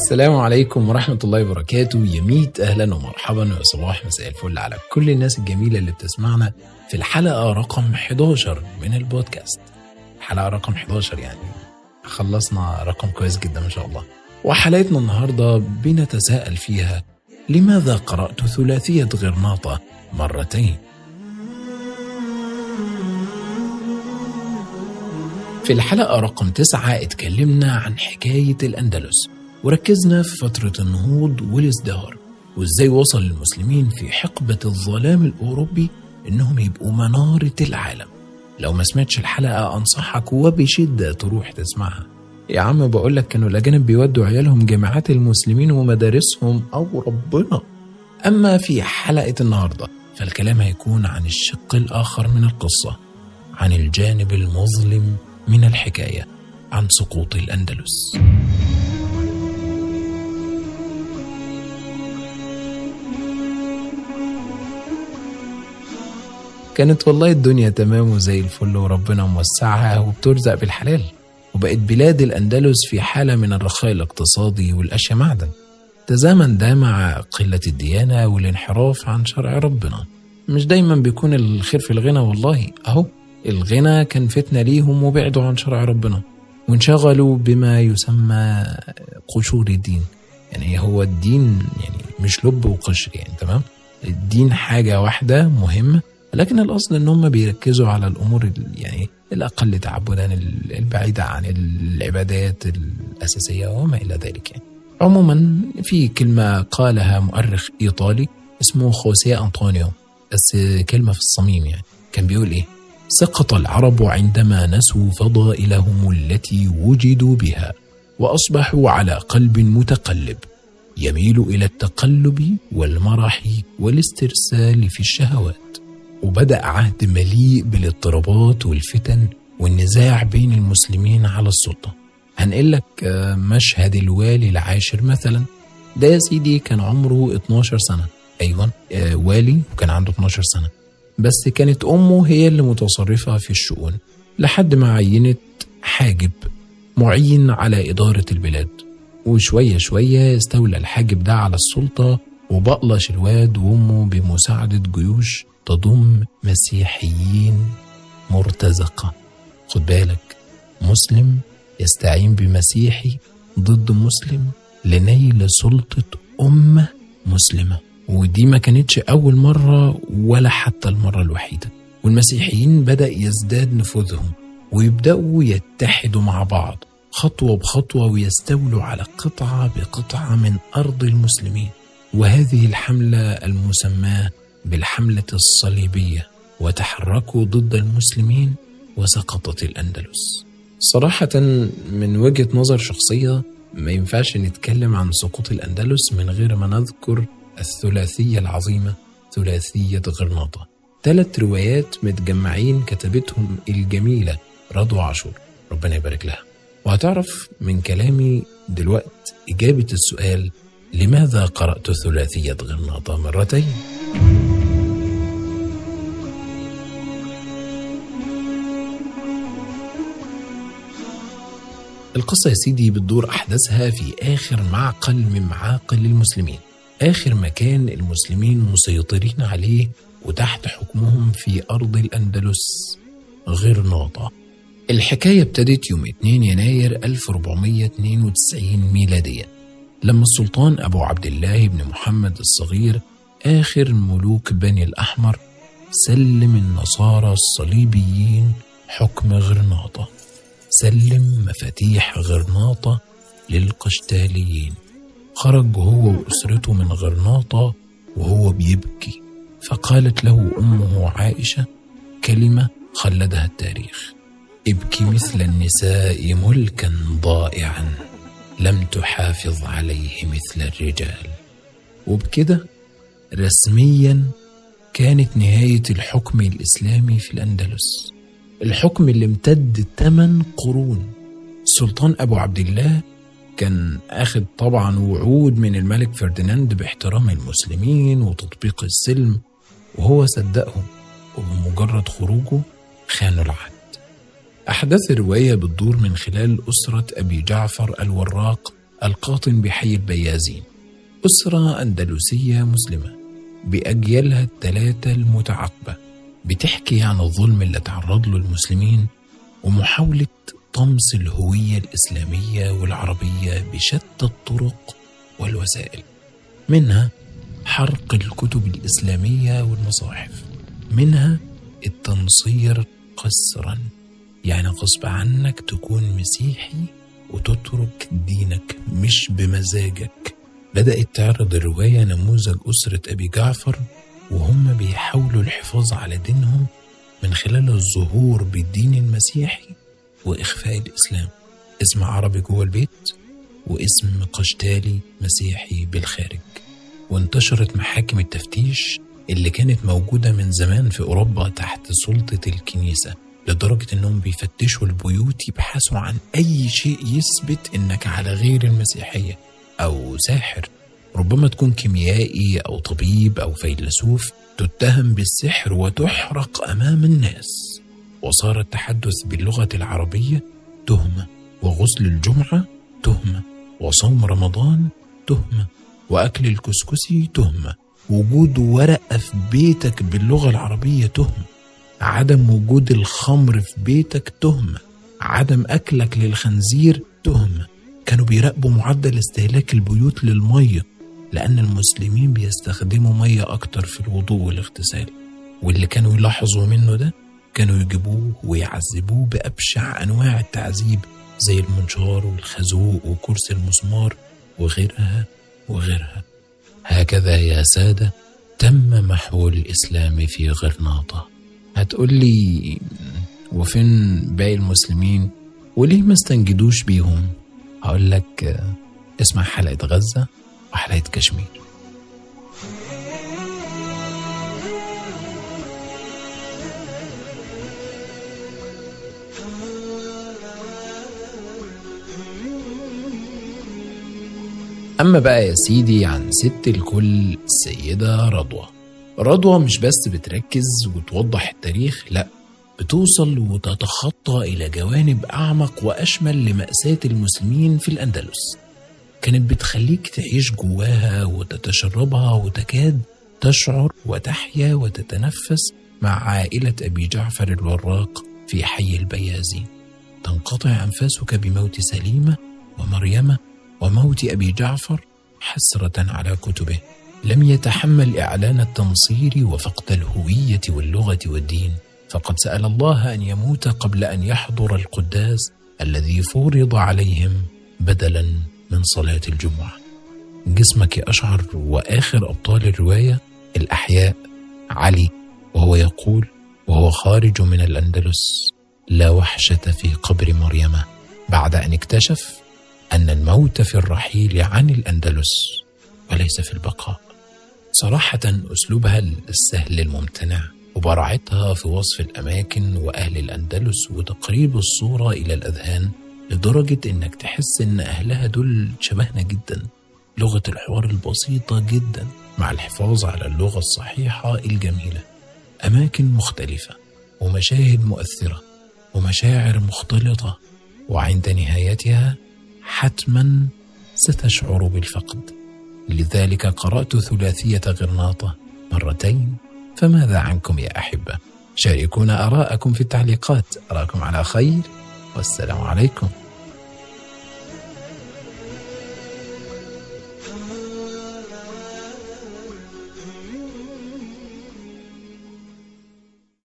السلام عليكم ورحمة الله وبركاته يا ميت أهلا ومرحبا ويا صباح مساء الفل على كل الناس الجميلة اللي بتسمعنا في الحلقة رقم 11 من البودكاست حلقة رقم 11 يعني خلصنا رقم كويس جدا ما شاء الله وحلقتنا النهاردة بنتساءل فيها لماذا قرأت ثلاثية غرناطة مرتين في الحلقة رقم تسعة اتكلمنا عن حكاية الأندلس وركزنا في فترة النهوض والازدهار وازاي وصل المسلمين في حقبة الظلام الأوروبي إنهم يبقوا منارة العالم لو ما سمعتش الحلقة أنصحك وبشدة تروح تسمعها يا عم بقول لك كانوا الأجانب بيودوا عيالهم جامعات المسلمين ومدارسهم أو ربنا أما في حلقة النهاردة فالكلام هيكون عن الشق الآخر من القصة عن الجانب المظلم من الحكاية عن سقوط الأندلس كانت والله الدنيا تمام وزي الفل وربنا موسعها وبترزق بالحلال وبقت بلاد الأندلس في حالة من الرخاء الاقتصادي والأشياء معدن تزامن ده مع قلة الديانة والانحراف عن شرع ربنا مش دايما بيكون الخير في الغنى والله أهو الغنى كان فتنة ليهم وبعدوا عن شرع ربنا وانشغلوا بما يسمى قشور الدين يعني هو الدين يعني مش لب وقشر يعني تمام الدين حاجة واحدة مهمة لكن الأصل إن هم بيركزوا على الأمور ال- يعني الأقل تعبدا ال- البعيدة عن العبادات الأساسية وما إلى ذلك يعني. عموما في كلمة قالها مؤرخ إيطالي اسمه خوسيه أنطونيو بس كلمة في الصميم يعني كان بيقول إيه سقط العرب عندما نسوا فضائلهم التي وجدوا بها واصبحوا على قلب متقلب يميل الى التقلب والمرح والاسترسال في الشهوات وبدا عهد مليء بالاضطرابات والفتن والنزاع بين المسلمين على السلطه هنقول لك آه، مشهد الوالي العاشر مثلا ده يا سيدي كان عمره 12 سنه ايوه آه، والي وكان عنده 12 سنه بس كانت أمه هي اللي متصرفة في الشؤون لحد ما عينت حاجب معين على إدارة البلاد وشوية شوية استولى الحاجب ده على السلطة وبقلش الواد وأمه بمساعدة جيوش تضم مسيحيين مرتزقة خد بالك مسلم يستعين بمسيحي ضد مسلم لنيل سلطة أمة مسلمة ودي ما كانتش أول مرة ولا حتى المرة الوحيدة والمسيحيين بدأ يزداد نفوذهم ويبدأوا يتحدوا مع بعض خطوة بخطوة ويستولوا على قطعة بقطعة من أرض المسلمين وهذه الحملة المسماة بالحملة الصليبية وتحركوا ضد المسلمين وسقطت الأندلس صراحة من وجهة نظر شخصية ما ينفعش نتكلم عن سقوط الأندلس من غير ما نذكر الثلاثية العظيمة ثلاثية غرناطة ثلاث روايات متجمعين كتبتهم الجميلة رضوى عاشور ربنا يبارك لها وهتعرف من كلامي دلوقت إجابة السؤال لماذا قرأت ثلاثية غرناطة مرتين؟ القصة يا سيدي بتدور أحداثها في آخر معقل من معاقل المسلمين آخر مكان المسلمين مسيطرين عليه وتحت حكمهم في أرض الأندلس غرناطة الحكاية ابتدت يوم 2 يناير 1492 ميلاديا لما السلطان أبو عبد الله بن محمد الصغير آخر ملوك بني الأحمر سلم النصارى الصليبيين حكم غرناطة سلم مفاتيح غرناطة للقشتاليين خرج هو وأسرته من غرناطة وهو بيبكي فقالت له أمه عائشة كلمة خلدها التاريخ ابكي مثل النساء ملكا ضائعا لم تحافظ عليه مثل الرجال وبكده رسميا كانت نهاية الحكم الإسلامي في الأندلس الحكم اللي امتد 8 قرون السلطان أبو عبد الله كان أخذ طبعا وعود من الملك فرديناند باحترام المسلمين وتطبيق السلم وهو صدقهم وبمجرد خروجه خانوا العهد أحداث الرواية بتدور من خلال أسرة أبي جعفر الوراق القاطن بحي البيازين أسرة أندلسية مسلمة بأجيالها الثلاثة المتعاقبة بتحكي عن الظلم اللي تعرض له المسلمين ومحاولة طمس الهوية الإسلامية والعربية بشتى الطرق والوسائل منها حرق الكتب الإسلامية والمصاحف منها التنصير قسرا يعني غصب عنك تكون مسيحي وتترك دينك مش بمزاجك بدأت تعرض الرواية نموذج أسرة أبي جعفر وهم بيحاولوا الحفاظ على دينهم من خلال الظهور بالدين المسيحي وإخفاء الإسلام اسم عربي جوه البيت واسم قشتالي مسيحي بالخارج وانتشرت محاكم التفتيش اللي كانت موجودة من زمان في أوروبا تحت سلطة الكنيسة لدرجة إنهم بيفتشوا البيوت يبحثوا عن أي شيء يثبت إنك على غير المسيحية أو ساحر ربما تكون كيميائي أو طبيب أو فيلسوف تتهم بالسحر وتحرق أمام الناس وصار التحدث باللغة العربية تهمة وغسل الجمعة تهمة وصوم رمضان تهمة وأكل الكسكسي تهمة وجود ورقة في بيتك باللغة العربية تهمة عدم وجود الخمر في بيتك تهمة عدم أكلك للخنزير تهمة كانوا بيراقبوا معدل استهلاك البيوت للمية لأن المسلمين بيستخدموا مية أكتر في الوضوء والاغتسال واللي كانوا يلاحظوا منه ده كانوا يجيبوه ويعذبوه بأبشع أنواع التعذيب زي المنشار والخازوق وكرسي المسمار وغيرها وغيرها هكذا يا سادة تم محو الإسلام في غرناطة هتقول لي وفين باقي المسلمين وليه ما استنجدوش بيهم هقول لك اسمع حلقة غزة وحلقة كشمير أما بقى يا سيدي عن ست الكل السيدة رضوى رضوى مش بس بتركز وتوضح التاريخ لأ بتوصل وتتخطى إلى جوانب أعمق وأشمل لمأساة المسلمين في الأندلس كانت بتخليك تعيش جواها وتتشربها وتكاد تشعر وتحيا وتتنفس مع عائلة أبي جعفر الوراق في حي البيازين تنقطع أنفاسك بموت سليمة ومريمة وموت أبي جعفر حسرة على كتبه لم يتحمل إعلان التنصير وفقد الهوية واللغة والدين فقد سأل الله أن يموت قبل أن يحضر القداس الذي فرض عليهم بدلا من صلاة الجمعة جسمك يا أشعر وآخر أبطال الرواية الأحياء علي وهو يقول وهو خارج من الأندلس لا وحشة في قبر مريم بعد أن اكتشف أن الموت في الرحيل عن الأندلس وليس في البقاء صراحة أسلوبها السهل الممتنع وبراعتها في وصف الأماكن وأهل الأندلس وتقريب الصورة إلى الأذهان لدرجة إنك تحس إن أهلها دول شبهنا جدا لغة الحوار البسيطة جدا مع الحفاظ على اللغة الصحيحة الجميلة أماكن مختلفة ومشاهد مؤثرة ومشاعر مختلطة وعند نهايتها حتما ستشعر بالفقد لذلك قرأت ثلاثية غرناطة مرتين فماذا عنكم يا أحبة شاركونا آراءكم في التعليقات أراكم على خير والسلام عليكم